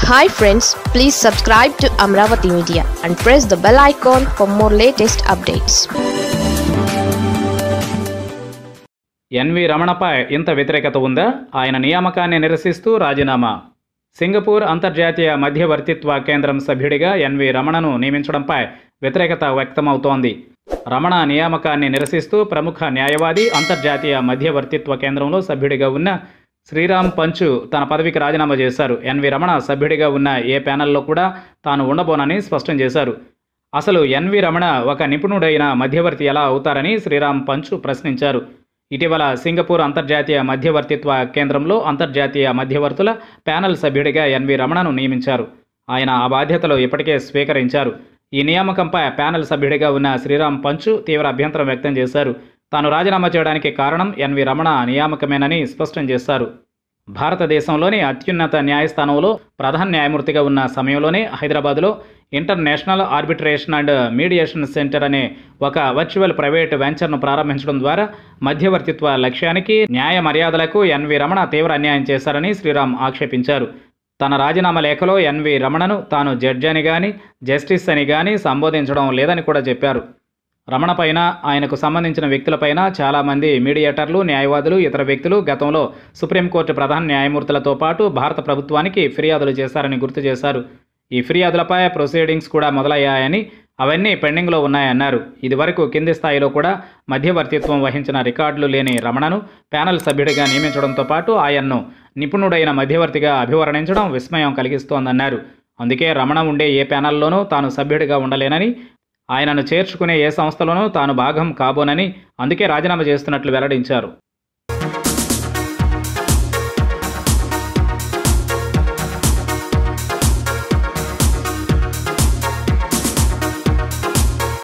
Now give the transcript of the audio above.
hi friends please subscribe to Amaravati media and press the bell icon for more latest updates NV రమణపై ఇంత వ్యతిరేకత ఉందా ఆయన నియామకాన్ని నిరసిస్తూ రాజీనామా సింగపూర్ అంతర్జాతీయ మధ్యవర్తిత్వ కేంద్రం సభ్యుడిగా ఎన్వి రమణను నియమించడంపై వ్యతిరేకత వ్యక్తమవుతోంది రమణ నియామకాన్ని నిరసిస్తూ ప్రముఖ న్యాయవాది అంతర్జాతీయ మధ్యవర్తిత్వ కేంద్రంలో సభ్యుడిగా ఉన్న శ్రీరామ్ పంచు తన పదవికి రాజీనామా చేశారు ఎన్వి రమణ సభ్యుడిగా ఉన్న ఏ ప్యానెల్లో కూడా తాను ఉండబోనని స్పష్టం చేశారు అసలు ఎన్వి రమణ ఒక నిపుణుడైన మధ్యవర్తి ఎలా అవుతారని శ్రీరామ్ పంచు ప్రశ్నించారు ఇటీవల సింగపూర్ అంతర్జాతీయ మధ్యవర్తిత్వ కేంద్రంలో అంతర్జాతీయ మధ్యవర్తుల ప్యానెల్ సభ్యుడిగా ఎన్వి రమణను నియమించారు ఆయన ఆ బాధ్యతలు ఇప్పటికే స్వీకరించారు ఈ నియామకంపై ప్యానెల్ సభ్యుడిగా ఉన్న శ్రీరామ్ పంచు తీవ్ర అభ్యంతరం వ్యక్తం చేశారు తాను రాజీనామా చేయడానికి కారణం ఎన్వి రమణ నియామకమేనని స్పష్టం చేశారు భారతదేశంలోని అత్యున్నత న్యాయస్థానంలో ప్రధాన న్యాయమూర్తిగా ఉన్న సమయంలోనే హైదరాబాద్లో international arbitration and mediation centre అనే ఒక వర్చువల్ ప్రైవేట్ వెంచర్ను ప్రారంభించడం ద్వారా మధ్యవర్తిత్వ లక్ష్యానికి న్యాయ మర్యాదలకు ఎన్వి రమణ తీవ్ర అన్యాయం చేశారని శ్రీరామ్ ఆక్షేపించారు తన రాజీనామా లేఖలో ఎన్వి రమణను తాను జడ్జి అని కానీ జస్టిస్ అని కానీ సంబోధించడం లేదని కూడా చెప్పారు రమణ పైన ఆయనకు సంబంధించిన వ్యక్తులపైన చాలామంది మీడియేటర్లు న్యాయవాదులు ఇతర వ్యక్తులు గతంలో సుప్రీంకోర్టు ప్రధాన న్యాయమూర్తులతో పాటు భారత ప్రభుత్వానికి ఫిర్యాదులు చేశారని గుర్తు చేశారు ఈ ఫిర్యాదులపై ప్రొసీడింగ్స్ కూడా మొదలయ్యాయని అవన్నీ పెండింగ్లో ఉన్నాయన్నారు ఇదివరకు కింది స్థాయిలో కూడా మధ్యవర్తిత్వం వహించిన రికార్డులు లేని రమణను ప్యానెల్ సభ్యుడిగా నియమించడంతో పాటు ఆయన్ను నిపుణుడైన మధ్యవర్తిగా అభివర్ణించడం విస్మయం కలిగిస్తోందన్నారు అందుకే రమణ ఉండే ఏ ప్యానెల్లోనూ తాను సభ్యుడిగా ఉండలేనని ఆయనను చేర్చుకునే ఏ సంస్థలోనూ తాను భాగం కాబోనని అందుకే రాజీనామా చేస్తున్నట్లు వెల్లడించారు